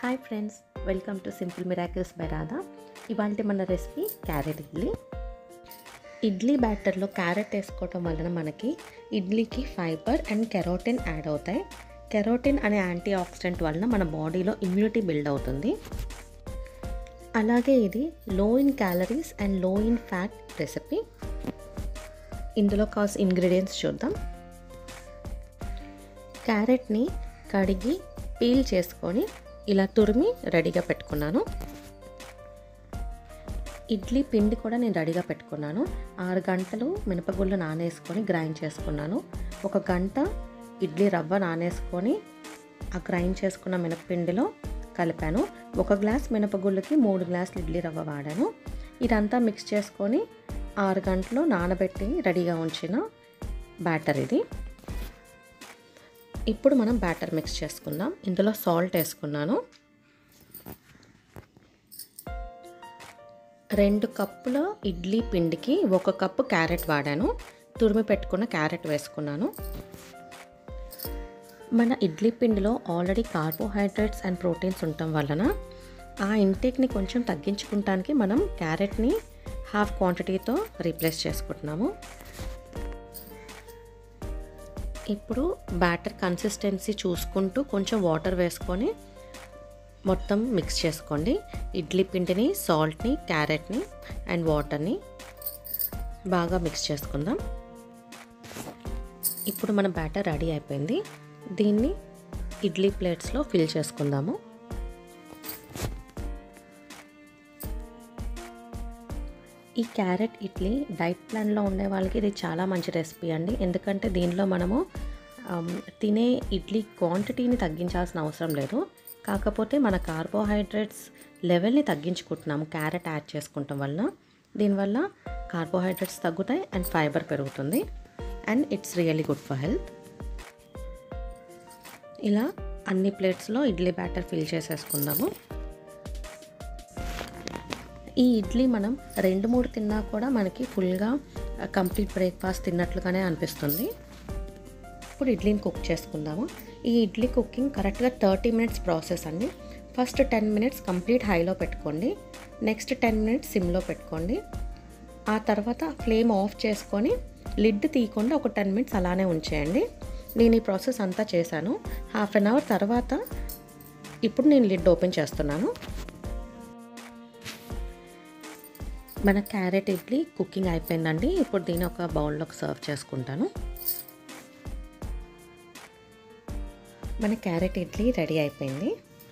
hi friends welcome to simple miracles by Radha ఇవాళ మన recipe carrot idli idli బ్యాటర్లో క్యారెట్ వేసుకోవటం వలన మనకి ఇడ్లీకి ఫైబర్ అండ్ కెరోటిన్ యాడ్ అవుతాయి కెరోటిన్ అనే యాంటీ ఆక్సిడెంట్ వలన మన బాడీలో ఇమ్యూనిటీ బిల్డ్ అవుతుంది అలాగే ఇది low in calories and low in fat recipe ఇందులో కావాల్సిన ఇంగ్రీడియంట్స్ చూద్దాం క్యారెట్ని కడిగి పీల్ చేసుకొని ఇలా తురిమి రెడీగా పెట్టుకున్నాను ఇడ్లీ పిండి కూడా నేను రెడీగా పెట్టుకున్నాను ఆరు గంటలు మినపగుళ్ళు నానేసుకొని గ్రైండ్ చేసుకున్నాను ఒక గంట ఇడ్లీ రవ్వ నానేసుకొని ఆ గ్రైండ్ చేసుకున్న మినపపిండిలో కలిపాను ఒక గ్లాస్ మినపగుళ్ళకి మూడు గ్లాసులు ఇడ్లీ రవ్వ వాడాను ఇదంతా మిక్స్ చేసుకొని ఆరు గంటలు నానబెట్టి రెడీగా ఉంచిన బ్యాటర్ ఇది ఇప్పుడు మనం బ్యాటర్ మిక్స్ చేసుకుందాం ఇందులో సాల్ట్ వేసుకున్నాను రెండు కప్పుల ఇడ్లీ పిండికి ఒక కప్పు క్యారెట్ వాడాను తురిమి పెట్టుకున్న క్యారెట్ వేసుకున్నాను మన ఇడ్లీ పిండిలో ఆల్రెడీ కార్బోహైడ్రేట్స్ అండ్ ప్రోటీన్స్ ఉండటం వలన ఆ ఇంటేక్ని కొంచెం తగ్గించుకుంటానికి మనం క్యారెట్ని హాఫ్ క్వాంటిటీతో రీప్లేస్ చేసుకుంటున్నాము ఇప్పుడు బ్యాటర్ కన్సిస్టెన్సీ చూసుకుంటూ కొంచెం వాటర్ వేసుకొని మొత్తం మిక్స్ చేసుకోండి ఇడ్లీ పిండిని సాల్ట్ని క్యారెట్ని అండ్ వాటర్ని బాగా మిక్స్ చేసుకుందాం ఇప్పుడు మన బ్యాటర్ రెడీ అయిపోయింది దీన్ని ఇడ్లీ ప్లేట్స్లో ఫిల్ చేసుకుందాము ఈ క్యారెట్ ఇడ్లీ డైట్ ప్లాన్లో ఉండే వాళ్ళకి ఇది చాలా మంచి రెసిపీ అండి ఎందుకంటే దీనిలో మనము తినే ఇడ్లీ క్వాంటిటీని తగ్గించాల్సిన అవసరం లేదు కాకపోతే మన కార్బోహైడ్రేట్స్ లెవెల్ని తగ్గించుకుంటున్నాము క్యారెట్ యాడ్ చేసుకుంటాం వలన దీనివల్ల కార్బోహైడ్రేట్స్ తగ్గుతాయి అండ్ ఫైబర్ పెరుగుతుంది and it's really good for health ఇలా అన్ని ప్లేట్స్లో ఇడ్లీ బ్యాటర్ ఫిల్ చేసేసుకుందాము ఈ ఇడ్లీ మనం రెండు మూడు తిన్నా కూడా మనకి ఫుల్గా కంప్లీట్ బ్రేక్ఫాస్ట్ తిన్నట్లుగానే అనిపిస్తుంది ఇప్పుడు ఇడ్లీని కుక్ చేసుకుందాము ఈ ఇడ్లీ కుకింగ్ కరెక్ట్గా థర్టీ మినిట్స్ ప్రాసెస్ అండి ఫస్ట్ టెన్ మినిట్స్ కంప్లీట్ హైలో పెట్టుకోండి నెక్స్ట్ టెన్ మినిట్స్ సిమ్లో పెట్టుకోండి ఆ తర్వాత ఫ్లేమ్ ఆఫ్ చేసుకొని లిడ్ తీయకుండా ఒక టెన్ మినిట్స్ అలానే ఉంచేయండి నేను ఈ ప్రాసెస్ అంతా చేశాను హాఫ్ అన్ అవర్ తర్వాత ఇప్పుడు నేను లిడ్ ఓపెన్ చేస్తున్నాను మన క్యారెట్ ఇడ్లీ కుకింగ్ అయిపోయిందండి ఇప్పుడు దీన్ని ఒక బౌల్లోకి సర్వ్ చేసుకుంటాను మన క్యారెట్ ఇడ్లీ రెడీ అయిపోయింది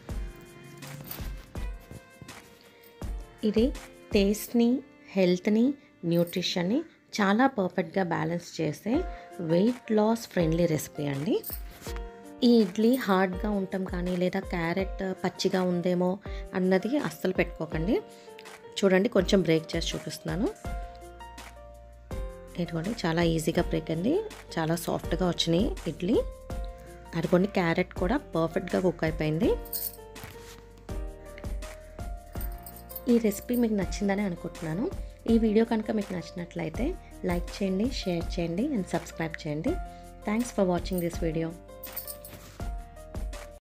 ఇది టేస్ట్ని హెల్త్ని న్యూట్రిషన్ని చాలా పర్ఫెక్ట్గా బ్యాలెన్స్ చేసే వెయిట్ లాస్ ఫ్రెండ్లీ రెసిపీ అండి ఈ ఇడ్లీ హార్డ్గా ఉండటం కానీ లేదా క్యారెట్ పచ్చిగా ఉందేమో అన్నది అస్సలు పెట్టుకోకండి చూడండి కొంచెం బ్రేక్ చేసి చూపిస్తున్నాను ఇదిగోండి చాలా ఈజీగా బ్రేక్ అయింది చాలా సాఫ్ట్గా వచ్చినాయి ఇడ్లీ అదిగోండి క్యారెట్ కూడా పర్ఫెక్ట్గా కుక్ అయిపోయింది ఈ రెసిపీ మీకు నచ్చిందని అనుకుంటున్నాను ఈ వీడియో కనుక మీకు నచ్చినట్లయితే లైక్ చేయండి షేర్ చేయండి అండ్ సబ్స్క్రైబ్ చేయండి thanks for watching this video